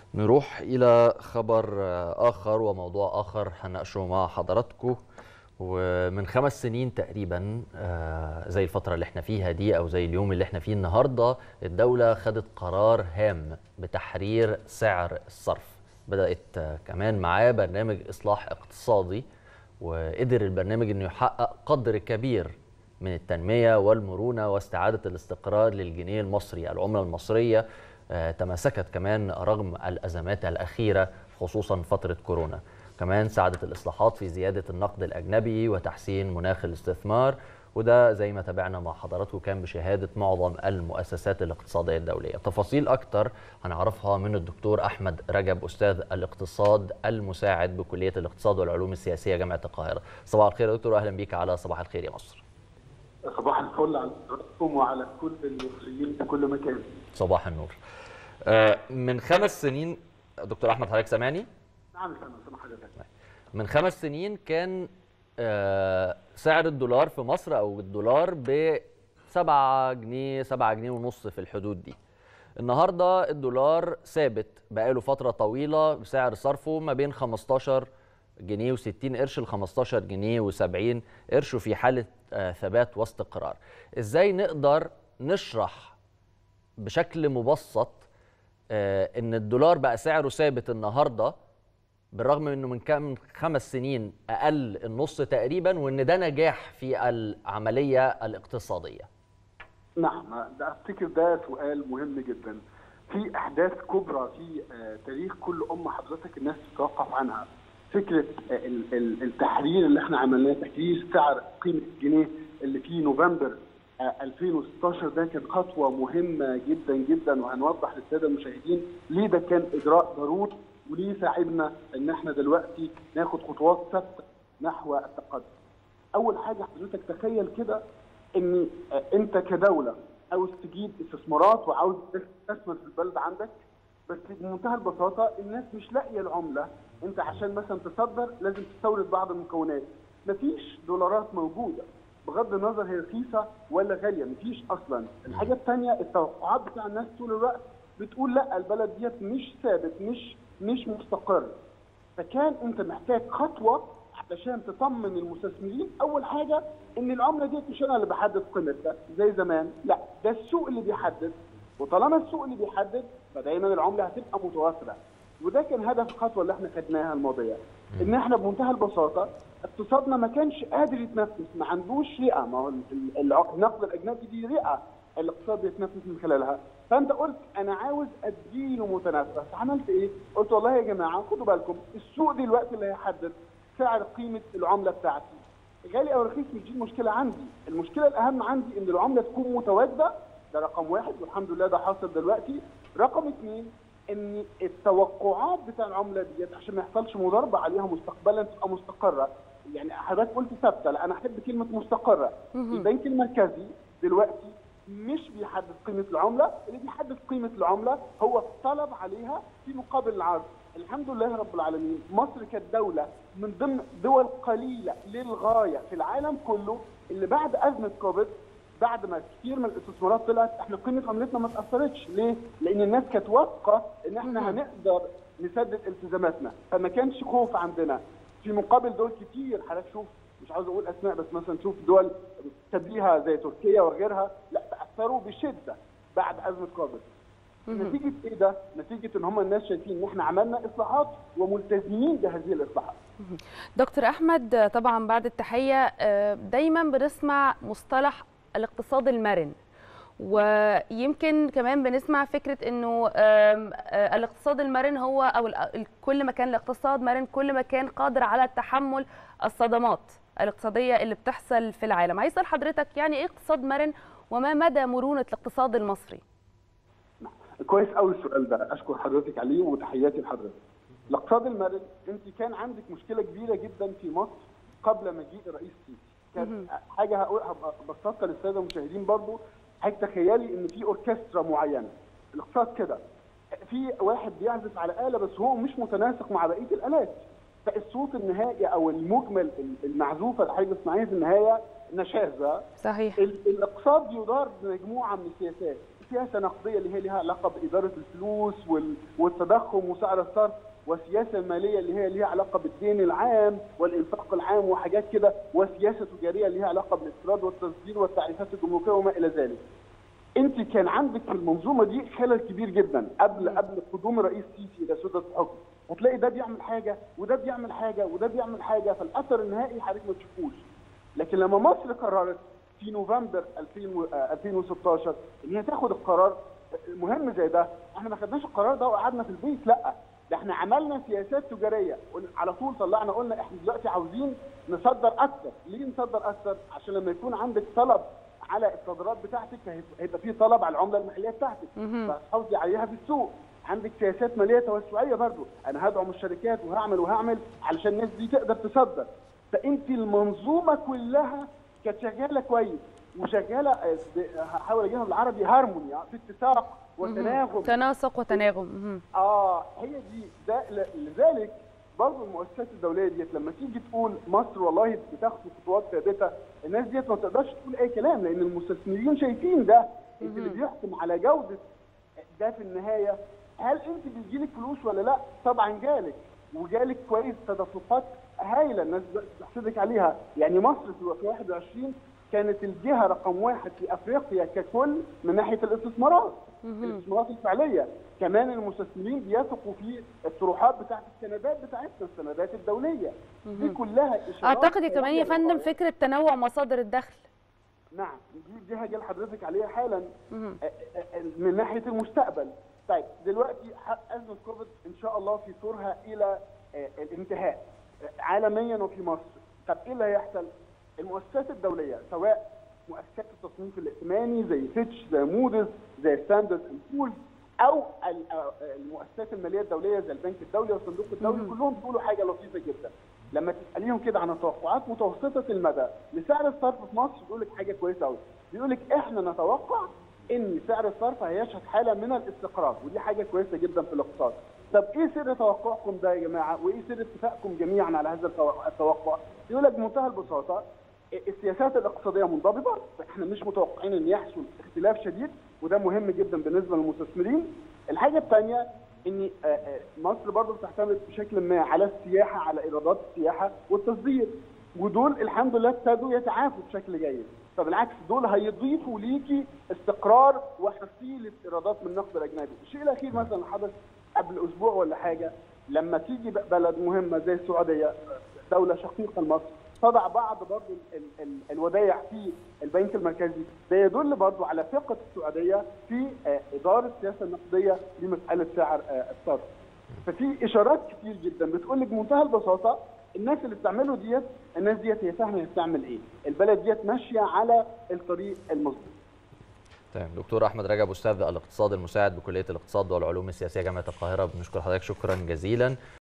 نروح إلى خبر آخر وموضوع آخر هنناقشه مع حضراتكم ومن خمس سنين تقريبا زي الفترة اللي احنا فيها دي أو زي اليوم اللي احنا فيه النهاردة الدولة خدت قرار هام بتحرير سعر الصرف بدأت كمان معاه برنامج إصلاح اقتصادي وقدر البرنامج أنه يحقق قدر كبير من التنمية والمرونة واستعادة الاستقرار للجنيه المصري العملة المصرية تماسكت كمان رغم الأزمات الأخيرة خصوصا فترة كورونا كمان ساعدت الإصلاحات في زيادة النقد الأجنبي وتحسين مناخ الاستثمار وده زي ما تابعنا مع حضراتكم كان بشهادة معظم المؤسسات الاقتصادية الدولية تفاصيل أكتر هنعرفها من الدكتور أحمد رجب أستاذ الاقتصاد المساعد بكلية الاقتصاد والعلوم السياسية جامعة القاهرة صباح الخير يا دكتور أهلا بيك على صباح الخير يا مصر صباح الفل على حضراتكم وعلى كل المصريين في كل مكان صباح النور من خمس سنين دكتور احمد حضرتك سامعني نعم سامع حضرتك من خمس سنين كان سعر الدولار في مصر او الدولار ب 7 جنيه 7 جنيه ونص في الحدود دي النهارده الدولار ثابت بقاله فتره طويله بسعر صرفه ما بين 15 جنيه و60 قرش ل 15 جنيه و70 قرش في حاله ثبات واستقرار ازاي نقدر نشرح بشكل مبسط ان الدولار بقى سعره ثابت النهارده بالرغم من انه من كام خمس سنين اقل النص تقريبا وان ده نجاح في العمليه الاقتصاديه نعم ده افتكر ده سؤال مهم جدا في احداث كبرى في تاريخ كل امه حضرتك الناس تتوقف عنها فكره التحرير اللي احنا عملناه تحرير سعر قيمه الجنيه اللي في نوفمبر 2016 ده كان خطوه مهمه جدا جدا وهنوضح للساده المشاهدين ليه ده كان اجراء ضروري وليه ساعدنا ان احنا دلوقتي ناخد خطوات ثابته نحو التقدم. اول حاجه حضرتك تخيل كده ان انت كدوله عاوز تجيب استثمارات وعاوز تستثمر في البلد عندك بس بمنتهى البساطه الناس مش لاقيه العمله انت عشان مثلا تصدر لازم تستورد بعض المكونات مفيش دولارات موجوده بغض النظر هي رخيصه ولا غاليه مفيش اصلا الحاجه الثانيه التوقعات بتاع الناس طول الوقت بتقول لا البلد ديت مش ثابت مش مش مستقر فكان انت محتاج خطوه علشان تطمن المستثمرين اول حاجه ان العمله ديت مش انا اللي بحدد قيمتها زي زمان لا ده السوق اللي بيحدد وطالما السوق اللي بيحدد فدايما العمله هتبقى متوافره وده كان هدف الخطوه اللي احنا خدناها الماضيه ان احنا بمنتهى البساطه اقتصادنا ما كانش قادر يتنفس ما عندوش رئه ما هو النقد الاجنبي دي رئه الاقتصاد بيتنفس من خلالها فانت قلت انا عاوز اديله متنفس عملت ايه؟ قلت والله يا جماعه خدوا بالكم السوق دلوقتي اللي هيحدد سعر قيمه العمله بتاعتي غالي او رخيص مش دي المشكله عندي المشكله الاهم عندي ان العمله تكون متواجده ده رقم واحد والحمد لله ده حاصل دلوقتي رقم اثنين ان التوقعات بتاع العمله ديت عشان ما يحصلش مضاربه عليها مستقبلا تبقى مستقره يعني حضرتك قلت ثابته لا انا احب كلمه مستقره البنك المركزي دلوقتي مش بيحدد قيمه العمله اللي بيحدد قيمه العمله هو الطلب عليها في مقابل العرض الحمد لله رب العالمين مصر كانت دوله من ضمن دول قليله للغايه في العالم كله اللي بعد ازمه كوفيد بعد ما كتير من الاستثمارات طلعت احنا قيمه عملتنا ما اتاثرتش ليه؟ لان الناس كانت واثقه ان احنا هنقدر نسدد التزاماتنا فما كانش خوف عندنا في مقابل دول كتير حضرتك شوف مش عاوز اقول اسماء بس مثلا شوف دول تبليها زي تركيا وغيرها لا تاثروا بشده بعد ازمه كوفيد نتيجه ايه ده؟ نتيجه ان هم الناس شايفين ان احنا عملنا اصلاحات وملتزمين بهذه الاصلاحات. دكتور احمد طبعا بعد التحيه دايما بنسمع مصطلح الاقتصاد المرن ويمكن كمان بنسمع فكره انه الاقتصاد المرن هو او كل ما كان الاقتصاد مرن كل ما كان قادر على تحمل الصدمات الاقتصاديه اللي بتحصل في العالم عايز اسال حضرتك يعني ايه اقتصاد مرن وما مدى مرونه الاقتصاد المصري كويس قوي السؤال ده اشكر حضرتك عليه وتحياتي لحضرتك الاقتصاد المرن انت كان عندك مشكله كبيره جدا في مصر قبل مجيء الرئيس السيسي كان حاجه هبسطها للساده المشاهدين برضو حضرتك تخيلي ان في اوركسترا معينه الاقتصاد كده في واحد بيعزف على اله بس هو مش متناسق مع بقيه الالات فالصوت النهائي او المجمل المعزوفه اللي حضرتك بتسمعيها في النهايه نشاذه صحيح الاقتصاد يدار بمجموعه من السياسات سياسه نقديه اللي هي لها علاقه باداره الفلوس وال- والتضخم وسعر الصرف والسياسه الماليه اللي هي ليها علاقه بالدين العام والانفاق العام وحاجات كده وسياسه تجاريه ليها علاقه بالاستيراد والتصدير والتعريفات الجمركيه وما الى ذلك. انت كان عندك في المنظومه دي خلل كبير جدا قبل قبل قدوم الرئيس سيسي الى سده الحكم هتلاقي ده بيعمل حاجه وده بيعمل حاجه وده بيعمل حاجه فالاثر النهائي حضرتك ما تشوفوش لكن لما مصر قررت في نوفمبر 2000 و- آه، 2016 ان هي تاخد القرار مهم زي ده احنا ما خدناش القرار ده وقعدنا في البيت لا ده احنا عملنا سياسات تجاريه قلنا- على طول طلعنا قلنا احنا دلوقتي عاوزين نصدر اكتر ليه نصدر اكتر عشان لما يكون عندك طلب على الصادرات بتاعتك هيبقى- هيبقى في طلب على العمله المحليه بتاعتك فهتحافظي عليها في السوق عندك سياسات ماليه توسعيه برضو انا هدعم الشركات وهعمل وهعمل علشان الناس دي تقدر تصدر فانت المنظومه كلها كانت شغاله كويس وشغاله آه، ب- هحاول اجيبها بالعربي هارموني في اتساق وتناغم تناسق وتناغم مهم. اه هي دي ده ل- لذلك برضه المؤسسات الدوليه ديت لما تيجي تقول مصر والله بتاخد خطوات ثابته الناس ديت ما تقدرش تقول اي كلام لان المستثمرين شايفين ده انت اللي بيحكم على جوده ده في النهايه هل انت بيجيلك فلوس ولا لا؟ طبعا جالك وجالك كويس تدفقات هايله الناس بتحسدك عليها يعني مصر في في 21 كانت الجهه رقم واحد في افريقيا ككل من ناحيه الاستثمارات الاستثمارات الفعليه كمان المستثمرين بيثقوا في الطروحات بتاعت السندات بتاعتنا السندات الدوليه دي كلها اشارات اعتقد كمان يا قوية فندم للغاية. فكره تنوع مصادر الدخل نعم دي دي هاجي لحضرتك عليها حالا مهم. آه، آه، من ناحيه المستقبل طيب دلوقتي ح- ازمه كوفيد ان شاء الله في طورها الى آه، الانتهاء آه، عالميا وفي مصر طب ايه اللي هيحصل المؤسسات الدوليه سواء مؤسسات التصنيف الائتماني زي فيتش زي مودز زي ستاندرد اند بولز او ال- آه، المؤسسات الماليه الدوليه زي البنك الدولي والصندوق الدولي كلهم بيقولوا حاجه لطيفه جدا لما تساليهم كده عن التوقعات متوسطه المدى لسعر الصرف في مصر بيقول لك حاجه كويسه قوي بيقول لك احنا نتوقع ان سعر الصرف هيشهد حاله من الاستقرار ودي حاجه كويسه جدا في الاقتصاد طب ايه سر توقعكم ده يا جماعه وايه سر اتفاقكم جميعا على هذا التو- التوقع يقول لك بمنتهى البساطه السياسات الاقتصاديه منضبطه احنا مش متوقعين ان يحصل اختلاف شديد وده مهم جدا بالنسبه للمستثمرين الحاجه الثانيه ان آه، آه، مصر برضه بتعتمد بشكل ما على السياحه على ايرادات السياحه والتصدير ودول الحمد لله ابتدوا يتعافوا بشكل جيد فبالعكس دول هيضيفوا ليكي استقرار وحصيله ايرادات من النقد الاجنبي الشيء الاخير مثلا حدث قبل اسبوع ولا حاجه لما تيجي بلد مهمه زي السعوديه دوله شقيقه لمصر تضع بعض برضه ال- ال- الودائع في البنك المركزي ده يدل برضه على ثقه السعوديه في آه، اداره السياسه النقديه لمساله سعر آه، الصرف. ففي اشارات كتير جدا بتقول لك بمنتهى البساطه الناس اللي بتعمله ديت الناس ديت هي فاهمه هي بتعمل ايه، البلد ديت ماشيه على الطريق المظبوط. تمام دكتور احمد رجب استاذ الاقتصاد المساعد بكليه الاقتصاد والعلوم السياسيه جامعه القاهره بنشكر حضرتك شكرا جزيلا